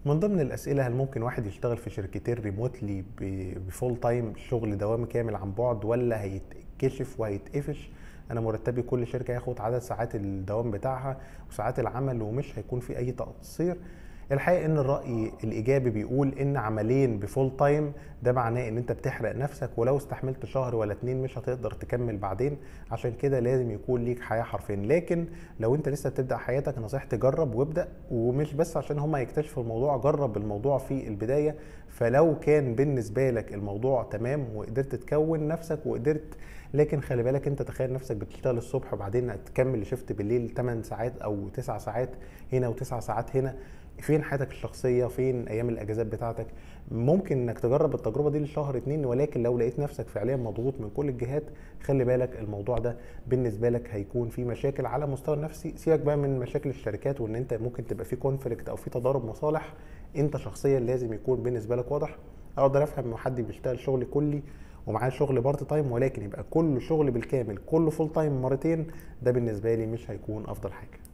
من ضمن الاسئله هل ممكن واحد يشتغل في شركتين ريموتلي بفول تايم شغل دوامي كامل عن بعد ولا هيتكشف وهيتقفش انا مرتبي كل شركه ياخد عدد ساعات الدوام بتاعها وساعات العمل ومش هيكون في اي تقصير الحقيقه ان الراي الايجابي بيقول ان عملين بفول تايم ده معناه ان انت بتحرق نفسك ولو استحملت شهر ولا اتنين مش هتقدر تكمل بعدين عشان كده لازم يكون ليك حياه حرفيا لكن لو انت لسه بتبدا حياتك نصيحتي جرب وابدا ومش بس عشان هما يكتشفوا الموضوع جرب الموضوع في البدايه فلو كان بالنسبه لك الموضوع تمام وقدرت تكون نفسك وقدرت لكن خلي بالك انت تخيل نفسك بتشتغل الصبح وبعدين تكمل شفت بالليل 8 ساعات او 9 ساعات هنا و9 ساعات هنا فين حياتك الشخصيه فين ايام الاجازات بتاعتك ممكن انك تجرب التجربه دي لشهر اتنين ولكن لو لقيت نفسك فعليا مضغوط من كل الجهات خلي بالك الموضوع ده بالنسبه لك هيكون في مشاكل على مستوى النفسي سيبك بقى من مشاكل الشركات وان انت ممكن تبقى في كونفليكت او في تضارب مصالح انت شخصيا لازم يكون بالنسبه لك واضح اقدر افهم حد بيشتغل شغل كلي ومعاه شغل بارت تايم ولكن يبقى كله شغل بالكامل كله فول تايم مرتين ده بالنسبه لي مش هيكون افضل حاجه